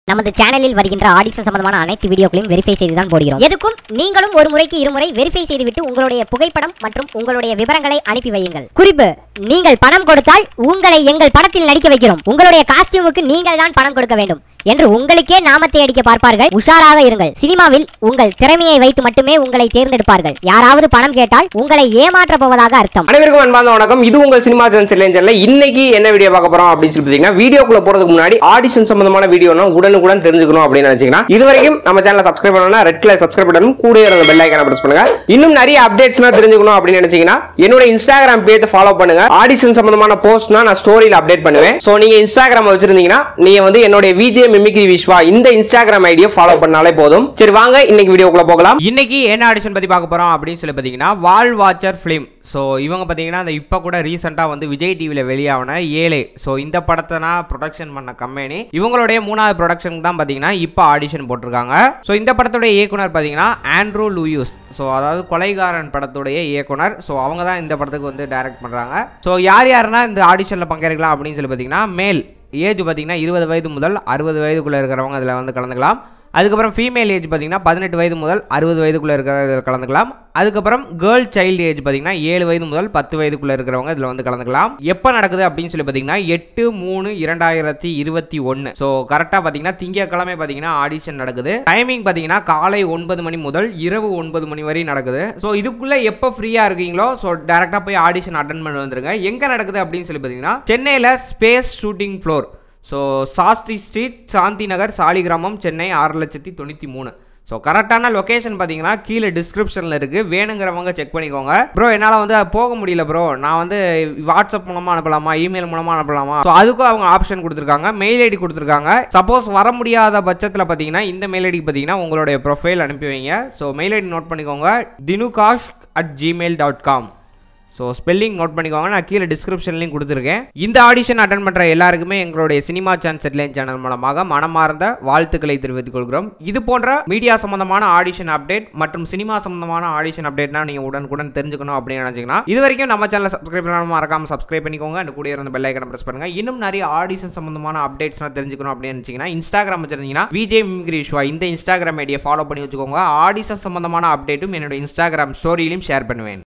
நமது சேனலில் வருகின்ற ஆடிஷன் சம்பந்தமான அனைத்து வீடியோக்களையும் வெரிஃபை செய்து தான் போடுகிறோம் எதுக்கும் நீங்களும் ஒரு முறைக்கு இருமுறை வெரிஃபை செய்துவிட்டு உங்களுடைய புகைப்படம் மற்றும் உங்களுடைய விவரங்களை அனுப்பி வையுங்கள் குறிப்பு நீங்கள் பணம் கொடுத்தால் உங்களை எங்கள் படத்தில் நடிக்க வைக்கிறோம் உங்களுடைய காஸ்டியூமுக்கு நீங்கள் தான் பணம் கொடுக்க வேண்டும் என்று உங்களுக்கே நாமத்தை அடிக்க பார்ப்பார்கள் உஷாராக இருங்கள் சினிமாவில் உங்கள் திறமையை வைத்து மட்டுமே உங்களை தேர்ந்தெடுப்பார்கள் யாராவது பணம் கேட்டால் உங்களை ஏமாற்ற போவதாக அர்த்தம் அனைவருக்கும் அன்பார்ந்த வணக்கம் இது உங்கள் சினிமா ஜென்ஸ் இளைஞர்ல இன்னைக்கு என்ன வீடியோ பார்க்க போறோம் அப்படின்னு சொல்லி பார்த்தீங்கன்னா வீடியோக்குள்ள போறதுக்கு முன்னாடி ஆடிஷன் சம்பந்தமான வீடியோனா உடனுக்குடன் தெரிஞ்சுக்கணும் அப்படின்னு நினைச்சீங்கன்னா இது வரைக்கும் நம்ம சேனலை சப்ஸ்கிரைப் பண்ணணும்னா ரெட் கலர் சப்ஸ்கிரைப் பண்ணணும் கூட இருந்த பெல் ஐக்கான பிரஸ் பண்ணுங்க இன்னும் நிறைய அப்டேட்ஸ்னா தெரிஞ்சுக்கணும் அப்படின்னு நினைச்சீங்கன்னா என்னோட இன்ஸ்டாகிராம் பேஜ் ஃபாலோ பண்ணுங்க ஆடிஷன் சம்பந்தமான போஸ்ட்னா நான் ஸ்டோரியில அப்டேட் பண்ணுவேன் சோ நீங்க இன்ஸ்டாகிராம் வச்சிருந்தீங்கன்னா நீங்க வந்து என்னுடைய விஜே மிமிக்ரி விஸ்வா இந்த இன்ஸ்டாகிராம் ஐடியை ஃபாலோ பண்ணாலே போதும் சரி வாங்க இன்னைக்கு வீடியோக்குள்ள போகலாம் இன்னைக்கு என்ன ஆடிஷன் பத்தி பார்க்க போறோம் அப்படின்னு சொல்லி பார்த்தீங்கன்னா வால் வாட்சர் ஃபிலிம் ஸோ இவங்க பார்த்தீங்கன்னா அந்த இப்போ கூட ரீசெண்டாக வந்து விஜய் டிவியில் வெளியான ஏழை ஸோ இந்த படத்தை நான் ப்ரொடக்ஷன் பண்ண கம்பெனி இவங்களுடைய மூணாவது ப்ரொடக்ஷனுக்கு தான் பார்த்தீங்கன்னா இப்போ ஆடிஷன் போட்டிருக்காங்க ஸோ இந்த படத்துடைய இயக்குனர் பார்த்தீங்கன்னா ஆண்ட்ரூ லூயூஸ் ஸோ அதாவது கொலைகாரன் படத்துடைய இயக்குனர் ஸோ அவங்க தான் இந்த படத்துக்கு வந்து டைரக்ட் பண்ணுறாங்க ஸோ யார் யாருன்னா இந்த ஆடிஷனில் பங்கேற்கலாம் அப்படின்னு சொல்லி பார்த்தீங்கன்னா மேல் ஏஜ் பார்த்தீங்கன்னா இருபது வயது முதல் அறுபது வயதுக்குள்ளே இருக்கிறவங்க அதில் வந்து கலந்துக்கலாம் அதுக்கப்புறம் ஃபீமேல் ஏஜ் பார்த்தீங்கன்னா பதினெட்டு வயது முதல் அறுபது வயதுக்குள்ளே இருக்கிற கலந்துக்கலாம் அதுக்கப்புறம் கேர்ள் சைல்டு ஏஜ் பார்த்தீங்கன்னா ஏழு வயது முதல் பத்து வயதுக்குள்ளே இருக்கிறவங்க இதில் வந்து கலந்துக்கலாம் எப்போ நடக்குது அப்படின்னு சொல்லி பார்த்தீங்கன்னா எட்டு மூணு இரண்டாயிரத்தி இருபத்தி ஒன்று ஸோ கரெக்டாக பார்த்தீங்கன்னா திங்கக்கிழமை பார்த்தீங்கன்னா ஆடிஷன் நடக்குது டைமிங் பார்த்தீங்கன்னா காலை ஒன்பது மணி முதல் இரவு ஒன்பது மணி வரை நடக்குது ஸோ இதுக்குள்ளே எப்போ ஃப்ரீயாக இருக்கீங்களோ ஸோ டேரெக்டாக போய் ஆடிஷன் அட்டன் பண்ணி வந்துருங்க எங்கே நடக்குது அப்படின்னு சொல்லி பார்த்தீங்கன்னா சென்னையில் space shooting floor so Sastri street Shanthi Nagar Saligramam Chennai ஆறு லட்சத்தி தொண்ணூற்றி மூணு ஸோ கரெக்டான லொக்கேஷன் பார்த்தீங்கன்னா கீழே டிஸ்கிரிப்ஷனில் இருக்குது வேணுங்கிறவங்க செக் பண்ணிக்கோங்க ப்ரோ என்னால் வந்து போக முடியல ப்ரோ நான் வந்து வாட்ஸ்அப் மூலமாக அனுப்பலாமா இமெயில் மூலமாக அனுப்பலாமா ஸோ அதுக்கும் அவங்க ஆப்ஷன் கொடுத்துருக்காங்க மெயில் ஐடி கொடுத்துருக்காங்க சப்போஸ் வர முடியாத பட்சத்தில் பார்த்தீங்கன்னா இந்த மெயில் ஐடிக்கு பார்த்தீங்கன்னா உங்களுடைய ப்ரொஃபைல் அனுப்பி வைங்க ஸோ மெயில் ஐடி நோட் பண்ணிக்கோங்க Dinukash at Gmail dot com so spelling note பண்ணிக்கோங்க நான் கீழே டிஸ்கிரிப்ஷன்லையும் கொடுத்துருக்கேன் இந்த ஆடிஷன் அட்டன் பண்ணுற எல்லாருக்குமே எங்களுடைய சினிமா சான்ஸ் ஹெட்லைன் சேனல் மூலமாக மனமார்ந்த வாழ்த்துக்களை தெரிவித்துக் கொள்கிறோம் இது போன்ற மீடியா சம்பந்தமான ஆடிஷன் அப்டேட் மற்றும் சினிமா சம்பந்தமான ஆடிஷன் அப்டேட்னா நீங்கள் உடனுக்குடன் தெரிஞ்சுக்கணும் அப்படின்னு நினச்சிங்கன்னா இது வரைக்கும் நம்ம சேனலை சப்ஸ்கிரைப் பண்ணாமல் மறக்காம சப்ஸ்கிரைப் பண்ணிக்கோங்க அந்த கூட இருந்த பெல் ஐக்கனை ப்ரெஸ் பண்ணுங்க இன்னும் நிறைய ஆடிஷன் சம்பந்தமான அப்டேட்ஸ்லாம் தெரிஞ்சுக்கணும் அப்படின்னு நினச்சிங்கன்னா இன்ஸ்டாகிராம் வச்சிருந்தீங்கன்னா விஜய் மிம்கிரிஷ்வா இந்த இன்ஸ்டாகிராம் ஐடியை ஃபாலோ பண்ணி வச்சுக்கோங்க ஆடிஷன் சம்பந்தமான அப்டேட்டும் என்னோட இன்ஸ்டாகிராம் ஸ்டோரியிலும் ஷேர் பண்ணுவேன்